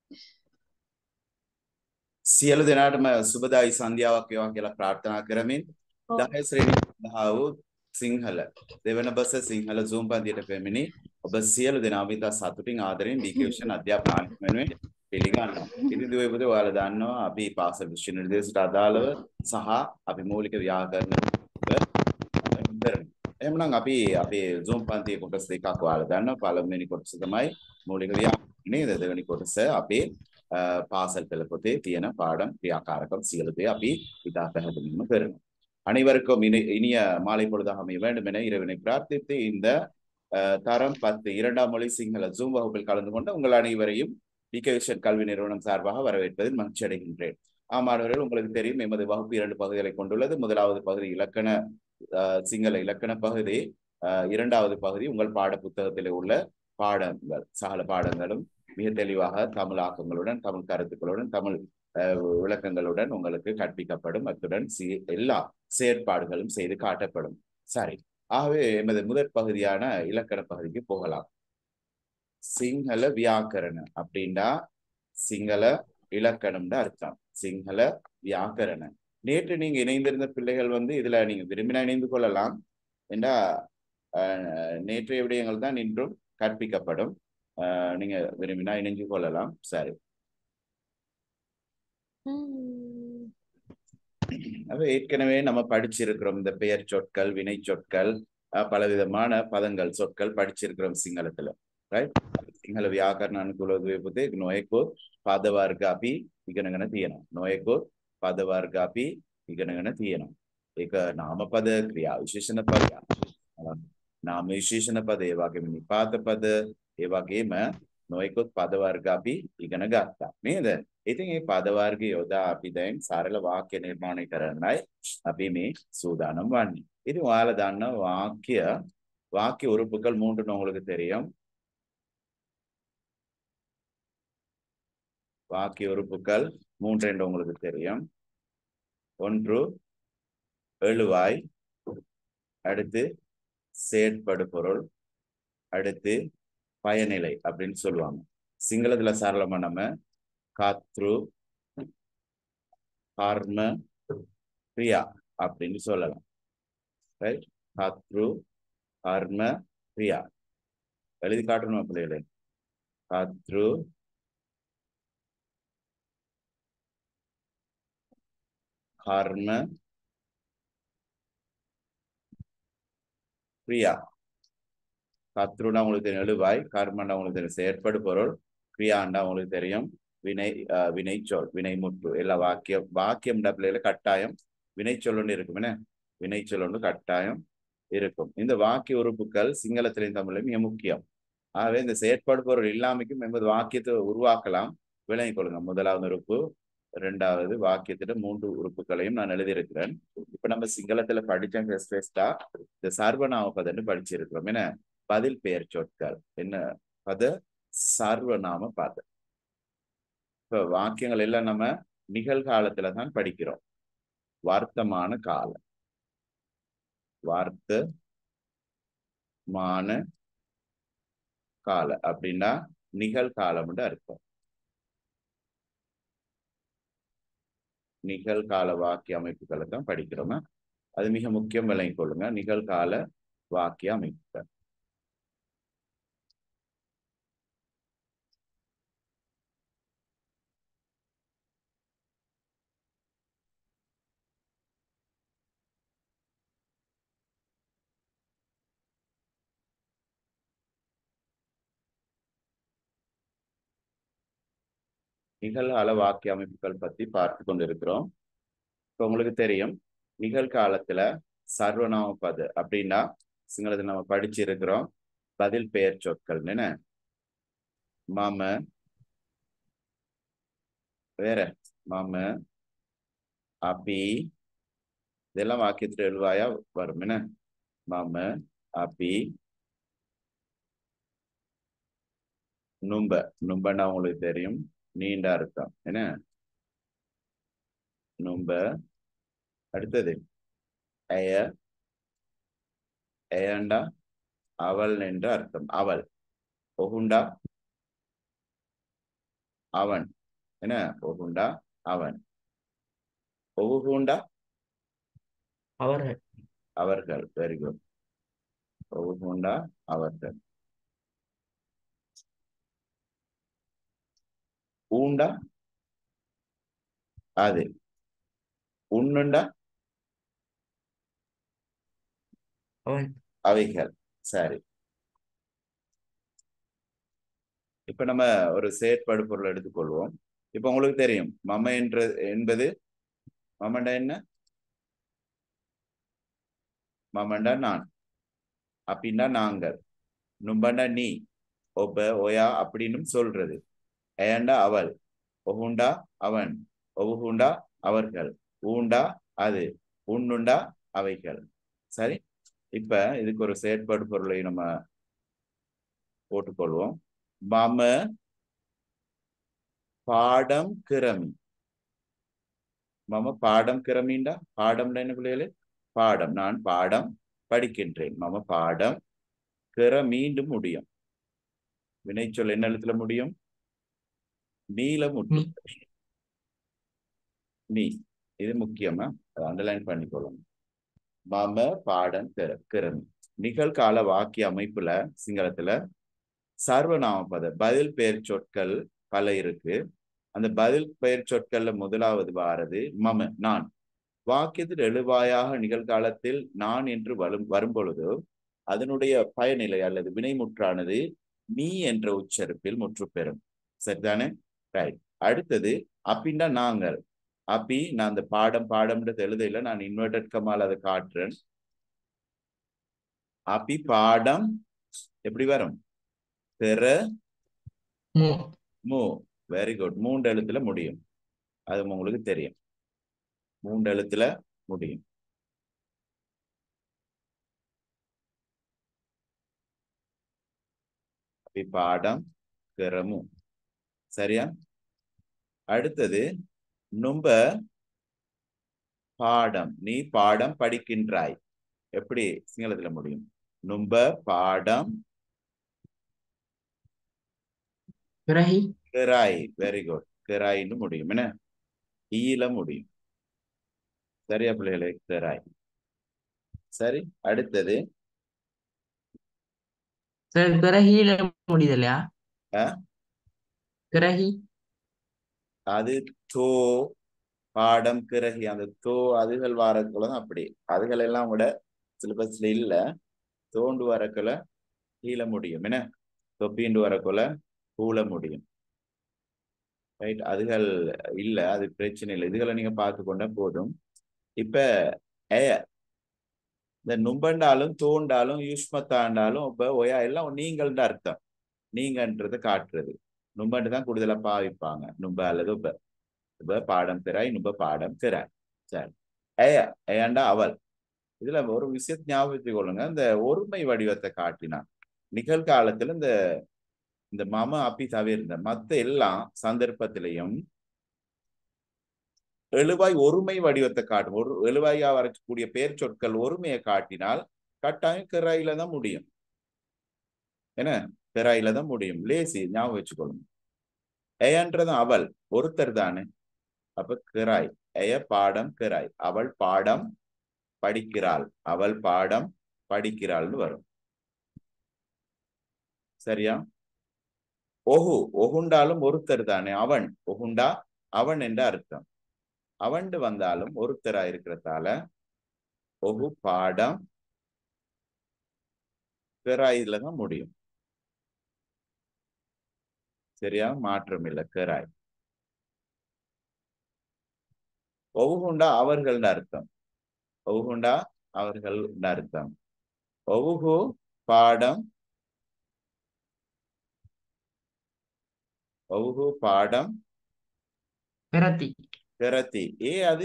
සියලු දෙනාටම සුබදායි සන්ධ්‍යාවක් වේවා කියලා ප්‍රාර්ථනා කරමින් ඔව්. 10 ශ්‍රේණිය සඳහා වූ සිංහල දෙවන බස සිංහල Zoom පන්තියට පැමිණි ඔබ සියලු දෙනාම ඉතා සතුටින් ආදරෙන් ඩිකියුෂන් අධ්‍යාපන ආණ්ඩුව වෙනුවෙන් පිළිගන්නවා. ඉතින් දුවේ පුතේ ඔයාලා දන්නවා අපි පාසල් විෂය නිර්දේශයට අදාළව සහ අපි මූලික ව්‍යාකරණ කරනවා. එහෙනම් අපි අපේ Zoom පන්තියේ කොටස් දෙකක් ඔයාලා දන්නවා. පළවෙනි කොටස තමයි මූලික ව්‍යාකරණය. දෙවෙනි කොටස අපේ අ, පාසල් පෙළ පොතේ තියෙන පාඩම් ක්‍රියාකාරකම් සියලු දේ අපි ඉතා පැහැදිලිවම කරනවා. அனைவருக்கும் இனி இனிய மாலை பொழுதாக அமைய வேண்டும் என இறைவனை பிரார்த்தித்து இந்த அஹ், தரம் பத்து இரண்டாம் மொழி சிங்கள ஜூம் வகுப்பில் கலந்து கொண்ட உங்கள் அனைவரையும் டிகேஷன் கல்வி நிறுவனம் சார்பாக வரவேற்பதில் மகிழ்ச்சி அடைகின்றேன் ஆமாணவர்கள் உங்களுக்கு தெரியும் எமது வகுப்பு இரண்டு பகுதிகளை கொண்டுள்ளது முதலாவது பகுதி இலக்கண அஹ், சிங்கள இலக்கண பகுதி அஹ், இரண்டாவது பகுதி உங்கள் பாட புத்தகத்திலே உள்ள பாடங்கள் சகல பாடங்களும் மிக தெளிவாக தமிழாக்கங்களுடன் தமிழ் கருத்துக்களுடன் தமிழ் அஹ், விளக்கங்களுடன் உங்களுக்கு கற்பிக்கப்படும் அத்துடன் சி- எல்லா செயற்பாடுகளும் செய்து காட்டப்படும் சரி ஆகவே எமது முதற் பகுதியான இலக்கண பகுதிக்கு போகலாம் சிங்கள வியாக்கரண அப்படின்னா சிங்கள இலக்கணம்னு அர்த்தம் சிங்கள வியாக்கரண நேற்று நீங்க இணைந்திருந்த பிள்ளைகள் வந்து இதுல நீங்க விரும்பினா இணைந்து கொள்ளலாம் என்றா அஹ், நேற்றைய விடயங்கள் தான் இன்றும் கற்பிக்கப்படும் அஹ், நீங்க விரும்பினா இணைஞ்சு கொள்ளலாம் சரி ம். அப்ப ஏற்கனவே நம்ம படிச்சிருக்கிறோம் இந்த பெயர் சொற்கள் வினை சொற்கள் அஹ், பலவிதமான பதங்கள் சொற்கள் படிச்சிருக்கிறோம் சிங்களத்துல ரைட் සිංහල ව්‍යාකරණ අනුකූලව පුතේ නොයෙකුත් පද වර්ග අපි ඉගෙනගෙන තියෙනවා. නොයෙකුත් පද වර්ග අපි ඉගෙනගෙන තියෙනවා. ඒක නාමපද, ක්‍රියා විශේෂණ පද, අ, නාම විශේෂණ පද, ඒ වගේම නිපාත පද, ඒ වගේම නොයෙකුත් පද වර්ග අපි ඉගෙන ගත්තා. නේද? ඉතින් මේ පද වර්ග යොදා අපි දැන් සරල වාක්‍ය නිර්මාණය කරන්නයි අපි මේ සූදානම් වන්නේ. ඉතින් ඔයාලා දන්න වාක්‍ය வாக்கிய உறுப்புகள் மூன்றுன்னு உங்களுக்கு தெரியும் வாக்கிய உறுப்புகள் மூன்று என்று உங்களுக்கு தெரியும் ஒன்று எழுவாய் அடுத்து செயற்படு பொருள் அடுத்து பயனிலை அப்படின்னு சொல்லுவாங்க சிங்களத்துல சரளமா நம்ம காத்ரு கர்ம கிரியா அப்படின்னு சொல்லலாம் ரைட் காத்ரு கர்ம கிரியா எழுதி காட்டணும் பிள்ளைகளே காத்ரு கர்ம கிரியா கத்ருனா உங்களுக்கு தெரியும் எழுவாய் கர்மண்டா உங்களுக்கு தெரியும் செயற்படு பொருள் கிரியாண்டா உங்களுக்கு தெரியும் வினை அஹ், வினைச்சொல் வினைமுற்று எல்லா வாக்கியம் வாக்கியம் பிள்ளைகள கட்டாயம் வினைச்சொல் ஒன்று இருக்கும் என்ன வினைச்சொல் ஒன்று கட்டாயம் இருக்கும் இந்த வாக்கிய உறுப்புகள் சிங்களத்திலையும் தமிழிலும் மிக முக்கியம் ஆகவே இந்த செயற்பாடு பொருள் இல்லாமைக்கும் எண்பது வாக்கியத்தை உருவாக்கலாம் விளங்கிக் கொள்ளுங்க முதலாவது உறுப்பு இரண்டாவது வாக்கியத்துல மூன்று உறுப்புகளையும் நான் எழுதியிருக்கிறேன் இப்ப நம்ம சிங்களத்துல படிச்ச ஸ்பெஸ்டா இந்த சர்வநாம பதன்னு படிச்சிருக்கிறோம் என்ன பதில் பெயர் சொற்கள் என்ன பத சர்வநாம பத இப்ப வாக்கியங்கள் எல்லாம் நம்ம நிகழ்காலத்துல தான் படிக்கிறோம் வர்த்தமான காலம் வார்த்த மான கால அப்படின்னா நிகழ்காலம்னு அர்த்தம் நிகழ்கால வாக்கிய அமைப்புகளை தான் படிக்கிறோம் அது மிக முக்கியம் விளங்கிக் கொள்ளுங்க நிகழ்கால வாக்கிய அமைப்புகள் நிகழ்கால வாக்கிய அமைப்புகள் பத்தி பார்த்து கொண்டிருக்கிறோம் இப்போ உங்களுக்கு தெரியும் நிகழ்காலத்துல சர்வநாம பது அப்படின்னா சிங்களத்தில் நம்ம படிச்சிருக்கிறோம் பதில் பெயர் சொற்கள் என்ன மம வேற மம அபி இதெல்லாம் வாக்கியத்துல எழுவாயா வரும் என்ன மம அபி நும்ப நும்பன்னா உங்களுக்கு தெரியும் நீண்ட அர்த்தம் என்ன நும்ப அடுத்தது அய அயண்டா அவள் என்ற அர்த்தம் அவள் ஒகுண்டா அவன் என்ன ஒகுண்டா அவன் ஒவுகுண்டா அவர்கள் அவர்கள் வெரி குட் ஒவுகுண்டா அவர்கள் ஊண்டா அது உண்ணுண்டா அவன் அவைகள் சரி இப்ப நம்ம ஒரு செயற்பாடு பொருள் எடுத்துக்கொள்வோம் இப்ப உங்களுக்கு தெரியும் மம என்ற என்பது மமண்டா என்ன மமண்டா நான் அப்படின்னா நாங்கள் நும்பண்டா நீ ஒப்ப ஒயா அப்படின்னு சொல்றது ஏண்டா அவள் ஒகுண்டா அவன் ஒவுகுண்டா அவர்கள் ஊண்டா அது உண்ணுண்டா அவைகள் சரி இப்ப இதுக்கு ஒரு செயற்பாடு பொருளை நம்ம போட்டுக்கொள்வோம் மம பாடம் கிரமி மம பாடம் கிரமிண்டா பாடம்னா என்ன பிள்ளைகளே பாடம் நான் பாடம் படிக்கின்றேன் மம பாடம் கிற மீண்டும் முடியும் வினைச்சொல் என்ன எழுத்துல முடியும் நீல முடியும் நீ இது முக்கியமா அதை அண்டர்லைன் பண்ணிக்கொள்ளணும் மம பாடம் கிற கிரமி நிகழ்கால வாக்கிய அமைப்புல சிங்களத்துல சர்வநாம பத பதில் பெயர் சொற்கள் பல இருக்கு அந்த பதில் பெயர் சொற்கள்ல முதலாவது வாரது மம நான் வாக்கியத்தில் எழுவாயாக நிகழ்காலத்தில் நான் என்று வரும் வரும் பொழுது அதனுடைய பயனிலை அல்லது வினைமுற்றானது நீ என்ற உச்சரிப்பில் முற்று பெறும் சரிதானே ரைட் அடுத்தது அப்படின்னா நாங்கள் அப்பி நான் அந்த பாடம் பாடம்ன்றது எழுதையில நான் இன்வெர்டட் கமால் அதை காட்டுறேன் அப்பி பாடம் எப்படி வரும் பெற மு மூ வெரி குட் மூன்று எழுத்துல முடியும் அது உங்களுக்கு தெரியும் மூன்று எழுத்துல முடியும் அப்படி பாடம் கிரமு சரியா அடுத்தது நும்ப பாடம் நீ பாடம் படிக்கின்றாய் எப்படி சிங்களத்துல முடியும் நும்ப பாடம் பிறகி கிராய் வெரி குட் கிராய்னு முடியும் என்ன ஈல முடியும் சரியா பிள்ளைகளே கிராய் சரி அடுத்தது சார் பிறகில முடியுது இல்லையா ஆ? பிறகி அது தோ பாடம் கிரகி அந்த தோ அதுகள் வாரக்குள்ள தான் அப்படி அதுகள் எல்லாம் விட சிலபஸ்ல இல்ல தோண்டு வரக்குள்ள கீழ முடியும் என்ன தொப்பிண்டு வரக்குள்ள கூல முடியும் ரைட் அதுகள் இல்ல அது பிரச்சனை இல்லை இதுகளை நீங்க பார்த்து கொண்டா போதும் இப்ப ஏ இந்த நும்பண்டாலும் தோண்டாலும் யூஷ்மத்தாண்டாலும் இப்ப ஒயா எல்லாம் நீங்கள்ன்ற அர்த்தம் நீங்கன்றதை காட்டுறது நும்பண்டு தான் கூடுதலா பாவிப்பாங்க நும்ப அல்லது உப உப பாடம் திராய் நும்ப பாடம் திராய் சரி ஏய ஏண்டா அவள் இதுல ஒரு விஷயத்தை ஞாபகத்துக் கொள்ளுங்க இந்த ஒருமை வடிவத்தை காட்டினான் நிகழ்காலத்துல இந்த இந்த மம அப்பி தவிர்ந்த மத்த எல்லா சந்தர்ப்பத்திலையும் எழுவாய் ஒருமை வடிவத்தை காட்டும் ஒரு எழுவாயா வரக்கூடிய பெயர் சொற்கள் ஒருமையை காட்டினால் கட்டாயம் கிராயில தான் முடியும் என்ன கிராயில தான் முடியும் லேசி ஞாபகம் வச்சுக்கொள்ளுங்க ஏயன்றதும் அவள் ஒருத்தர் தானே அப்ப கிராய் எய பாடம் கிராய் அவள் பாடம் படிக்கிறாள் அவள் பாடம் படிக்கிறாள்னு வரும் சரியா ஒஹு ஒகுண்டாலும் ஒருத்தர் தானே அவன் ஒகுண்டா அவன் என்ற அர்த்தம் அவண்டு வந்தாலும் ஒருத்தரா இருக்கிறதால ஒகு பாடம் கிராயில தான் முடியும் சரியா மாற்றம் இல்லை கிராய் ஒவுகுண்டா அவர்கள் அர்த்தம் ஒவுகுண்டா அவர்கள் அர்த்தம் ஒவுகு பாடம் ஒவுகு பாடம் பிரதி திரத்தி ஏ அது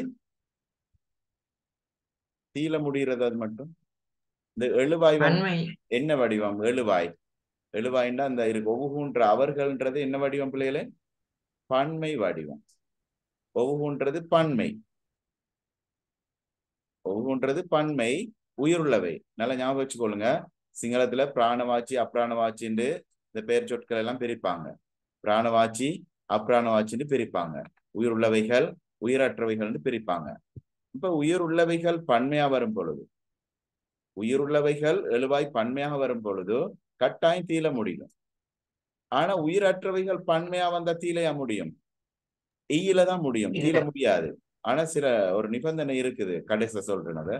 தீல முடிகிறது அது மட்டும் இந்த எழுவாய் வந்து அண்மை என்ன வடிவம் எழுவாய் எழுவாய்ண்டா அந்த இருக்கு ஒவுகுன்ற அவர்கள்ன்றது என்ன வடிவம் பிள்ளைகளே பன்மை வடிவம் ஒவுகுன்றது பன்மை ஒவுகுன்றது பன்மை உயிருள்ளவை நல்லா ஞாபகம் வச்சுக்கொள்ளுங்க சிங்களத்துல பிராணவாச்சி அப்பிராணவாச்சின்னு இந்த பெயர் சொற்கள் எல்லாம் பிரிப்பாங்க பிராணவாச்சி அப்ராணவாச்சின்னு பிரிப்பாங்க உயிர் உள்ளவைகள் உயிரற்றவைகள்னு பிரிப்பாங்க இப்ப உயிர் உள்ளவைகள் பன்மையா வரும் பொழுது உயிர் உள்ளவைகள் எழுவாய் பன்மையாக வரும் பொழுது கட்டாயம் தீல முடியும் ஆனா உயிரற்றவைகள் பன்மையா வந்தா தீலையா முடியும் ஈயில தான் முடியும் தீல இல்ல. முடியாது ஆனா சில ஒரு நிபந்தனை இருக்குது கடைசில சொல்றேன்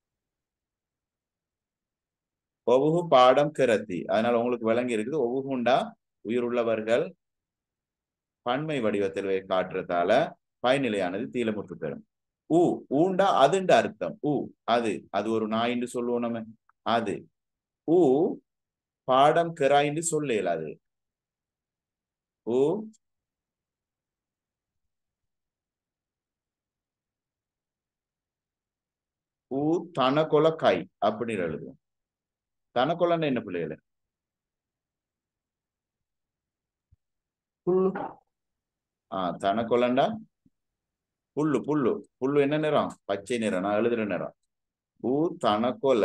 ஒவ்வொரு பாடம் கிரத்தி அதனால உங்களுக்கு விளங்கி இருக்குது ஒவ்வொருண்டா உயிர் உள்ளவர்கள் பன்மை வடிவத்தில் வை- காட்டுறதால பயனிலையானது தீலமுற்று பெறும் ஊ ஊண்டா அதுண்ட அர்த்தம் ஊ அது அது ஒரு நாயின்னு சொல்லுவோம் நம்ம அது ஊ பாடம் கிராயின்னு சொல்லல அது ஊ ஊ தனக்கொல கை அப்படின்னு எழுதுவோம் தனக்கொலன்னு என்ன பிள்ளைகள புல்லு ஆஹ் தனக்கொலண்டா புல்லு புல்லு புல்லு என்ன நிறம் பச்சை நிறம் நான் எழுதுற நிறம் ஊ தனக்கொல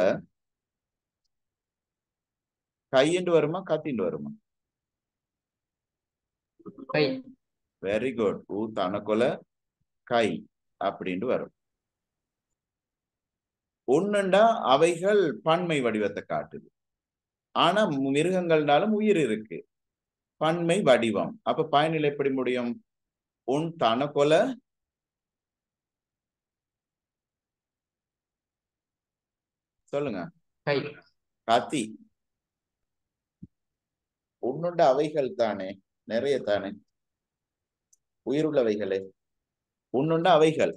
கையிண்டு வருமா கத்திண்டு வருமா கை வெரி குட் ஊ தனக்கொல கை அப்படின்ட்டு வரும் ஒண்ணுண்டா அவைகள் பன்மை வடிவத்தை காட்டுது ஆனா மிருகங்கள்னாலும் உயிர் இருக்கு பன்மை வடிவம் அப்ப பயனில் எப்படி முடியும் உன் தனக்கொல சொல்லுங்க கை கத்தி உன்னுண்ட அவைகள் தானே நிறைய தானே உயிருள்ளவைகளே உன்னுண்ட அவைகள்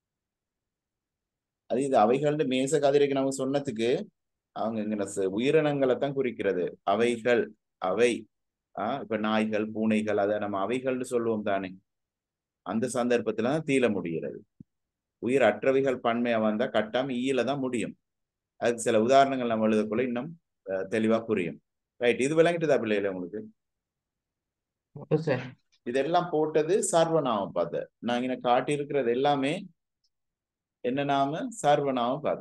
அது இது அவைகள்னு மேச கதிரைக்கு நம்ம சொன்னதுக்கு அவங்க இங்க ச- உயிரினங்களை தான் குறிக்கிறது அவைகள் அவை ஆஹ் இப்ப நாய்கள் பூனைகள் அதை நம்ம அவைகள்னு சொல்லுவோம் தானே அந்த சந்தர்ப்பத்துல தான் தீல முடிகிறது உயிர் அற்றவைகள் பன்மையா வந்தா கட்டாம ஈயில தான் முடியும் அதுக்கு சில உதாரணங்கள் நம்ம எழுதக்குள்ள இன்னும் அஹ், தெளிவா புரியும் ரைட் இது விளங்கிட்டுதா பிள்ளைகள உங்களுக்கு ஓ சார் இதெல்லாம் போட்டது சர்வநாம பாத நான் இங்க காட்டி இருக்கிறது எல்லாமே என்ன நாம சர்வநாம பாத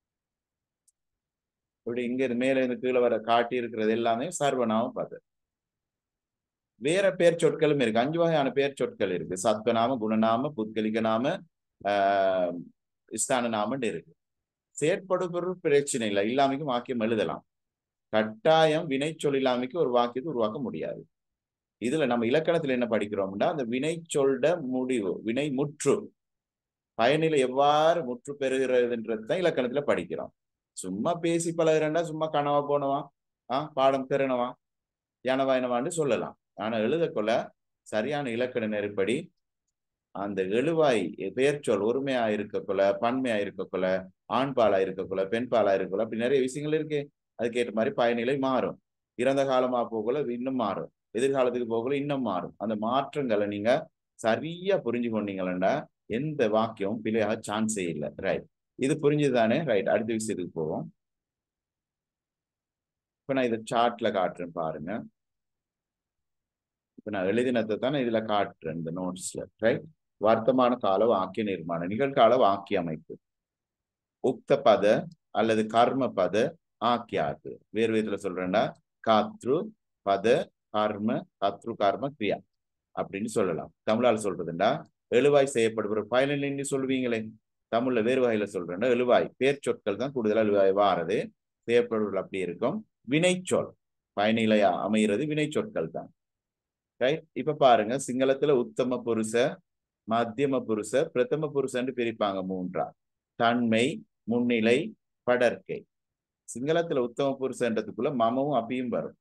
இப்படி இங்க இருந்து மேல இருந்து கீழே வர காட்டி இருக்கிறது எல்லாமே சர்வநாம பாத வேற பேர் சொற்களும் இருக்கு அஞ்சு வகையான பேர் சொற்கள் இருக்கு சத்வநாம குணநாம புத்கலிக நாம ஆஹ் ஸ்தான நாமன்னு இருக்கு செயற்படுபொருள் பிரச்சனை இல்லை இல்லாமைக்கு வாக்கியம் எழுதலாம் கட்டாயம் வினை சொல் இல்லாமைக்கு ஒரு வாக்கியத்தை உருவாக்க முடியாது இதுல நம்ம இலக்கணத்துல என்ன படிக்கிறோம்னா அந்த வினை சொல்ட முடிவு வினை முற்று பயனில எவ்வாறு முற்று பெறுகிறதுன்றது தான் இலக்கணத்துல படிக்கிறோம் சும்மா பேசி பழகிறண்டா சும்மா கனவா போனவா ஆஹ் பாடம் திறனவா யானவா என்னவான்னு சொல்லலாம் ஆனா எழுதக்கொள்ள சரியான இலக்கண நெருப்படி அந்த எழுவாய் பெயர் சொல் ஒருமையா இருக்கக்குள்ள பன்மையா இருக்கக்குள்ள ஆண் பாலா இருக்கக்குள்ள பெண் பாலா இருக்கக்குள்ள அப்படி நிறைய விஷயங்கள் இருக்கு அதுக்கேற்ற மாதிரி பயனிலை மாறும் இறந்த காலமா போகல இன்னும் மாறும் எதிர்காலத்துக்கு போகல இன்னும் மாறும் அந்த மாற்றங்களை நீங்க சரியா புரிஞ்சு கொண்டீங்களா எந்த வாக்கியமும் பிழையாக சான்ஸே இல்லை ரைட் இது புரிஞ்சுதானே ரைட் அடுத்த விஷயத்துக்கு போவோம் இப்ப நான் இதை சார்ட்ல காட்டுறேன் பாருங்க இப்ப நான் எழுதினதை தான் இதுல காட்டுறேன் இந்த நோட்ஸ்ல ரைட் வர்த்தமான கால வாக்கிய நிர்மாணம் நிகழ்கால வாக்கிய அமைப்பு உக்த பத அல்லது கர்ம பத ஆக்கியாது வேறு விதத்துல சொல்றேன்னா காத்ரு பத கர்ம கத்ரு கர்ம கிரியா அப்படின்னு சொல்லலாம் தமிழால சொல்றதுண்டா எழுவாய் செய்யப்படுகிற பயனில்லைன்னு சொல்லுவீங்களே தமிழ்ல வேறு வகையில சொல்றேன்னா எழுவாய் பேர் சொற்கள் தான் கூடுதலா எழுவாய் வாரது செய்யப்படுவது அப்படி இருக்கும் வினைச்சொல் பயனிலையா அமைகிறது வினை சொற்கள் தான் ரைட் இப்ப பாருங்க சிங்களத்துல உத்தம புருஷ மத்தியம புருஷ பிரதம புருஷன்னு பிரிப்பாங்க மூன்றா தன்மை முன்னிலை படற்கை சிங்களத்துல உத்தம புருஷன்றதுக்குள்ள மமவும் அப்பியும் வரும்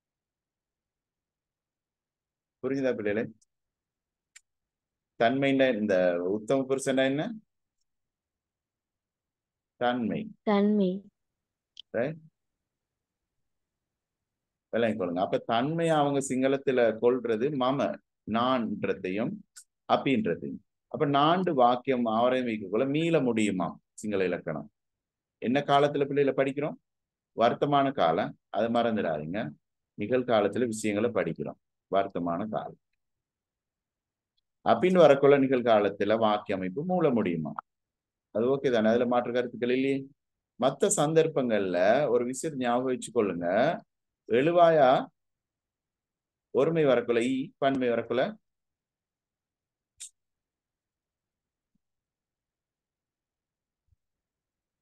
புரிஞ்சுதா பிள்ளைகளே தன்மைன்னா இந்த உத்தம புருஷன்னா என்ன தன்மை தன்மை விளங்கி கொள்ளுங்க அப்ப தன்மையை அவங்க சிங்களத்துல கொள்றது மம நான்றதையும் அப்பின்றதையும் அப்ப நான்கு வாக்கியம் ஆரம்பிக்கக்குள்ள மீள முடியுமா சிங்கள இலக்கணம் என்ன காலத்துல பிள்ளைகளை படிக்கிறோம் வர்த்தமான காலம் அதை மறந்துடாதீங்க நிகழ்காலத்துல விஷயங்களை படிக்கிறோம் வர்த்தமான காலம் அப்படின்னு வரக்குள்ள நிகழ்காலத்துல வாக்கிய அமைப்பு மூல முடியுமா அது ஓகே தானே அதுல மாற்று கருத்துக்கள் இல்லையே மத்த சந்தர்ப்பங்கள்ல ஒரு விஷயத்தை ஞாபகம் வச்சுக்கொள்ளுங்க எழுவாயா ஒருமை வரக்குள்ள ஈ பன்மை வரக்குள்ள